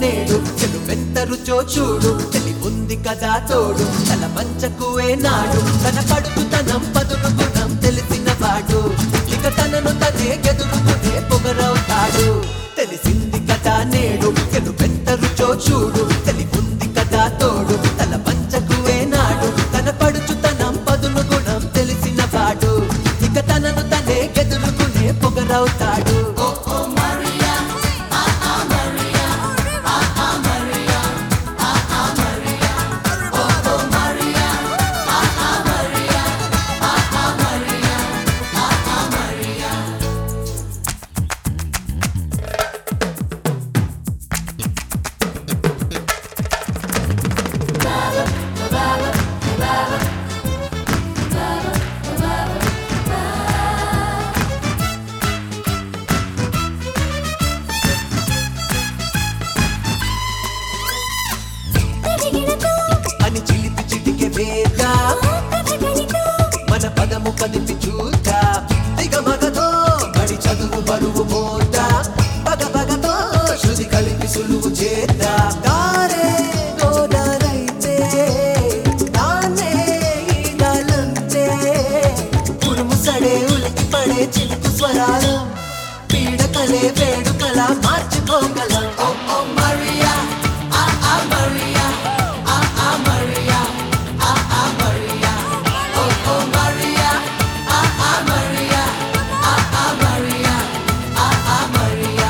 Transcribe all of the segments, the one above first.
నేడు చెడు పెద్ద రుచో చూడు తెలి ఉంది కదా తోడు తల మంచకువే నాడు తన కడుపుతనం పదులు గుణం తెలిసిన వాడు ఇక తనను తనే ఎదురుకునే పొగరవుతాడు తెలిసింది కదా నేడు చెడు పెద్ద రుచో చూడు తెలి ఉంది కదా తోడు తల మంచకువే నాడు తన పడుచుతనం పదులు గుణం తెలిసిన వాడు ఇక తనను తనే ఎదురుకునే పొగరవుతాడు ఓ ఓ మరియా ఆ ఆ మరియా ఆ ఆ మరియా ఆ ఆ మరియా ఓ ఓ మరియా ఆ ఆ మరియా ఆ ఆ మరియా ఆ ఆ మరియా తదిగినతో అని చిలిపి చిటికె వేగా తదిగనితో మన పదము కదిపి చూద్దా దిగ మగతో బడి చదువు బరువు మోద్దా పగ పగతో శృతి కలిపి సులువు చేద్దా దారే గోదారైతే దాన్నే ఈదాలంతే ఉరుము సడే ఉలికి పడే చిలుకు స్వరాలు పీడకలే వేడుకల మార్చుకోగలం ఓ ఓ మరియా ఆ ఆ మరియా ఆ ఆ మరియా ఆ ఆ మరియా ఓ ఓ మరియా ఆ ఆ మరియా ఆ ఆ మరియా ఆ ఆ మరియా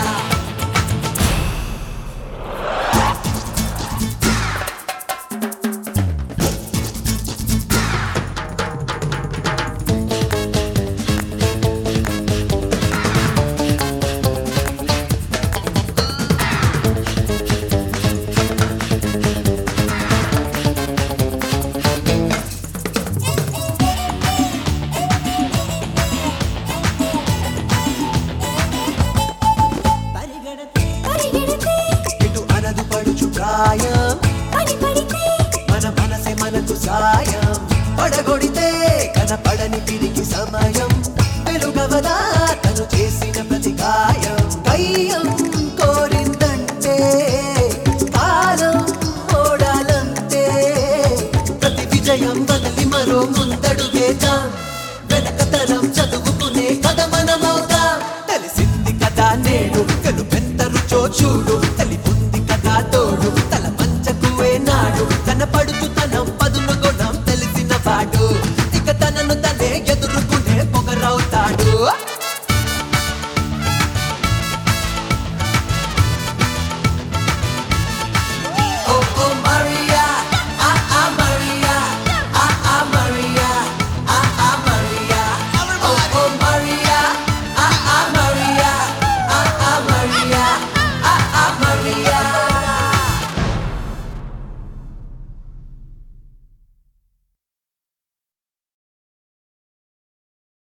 పరిగెడతే పరిగెడితే ఇటు అనదు పడుచు ప్రాయం పడి పడితే మన మనసే మనకు సాయం పడగొడితే కనపడని తిరిగి సమయం వెలుగవదా తను చేసిన ప్రతి గాయం కయ్యం కోరిందంటే కాలం ఓడాలంటే ప్రతి విజయం బదిలి మరో ముందడుగేద్దాం వెనకతరం చదువుకునే కథ మనమవుతాం తెలిసింది కదా నేడు తెలుపెంత రుచో చూడు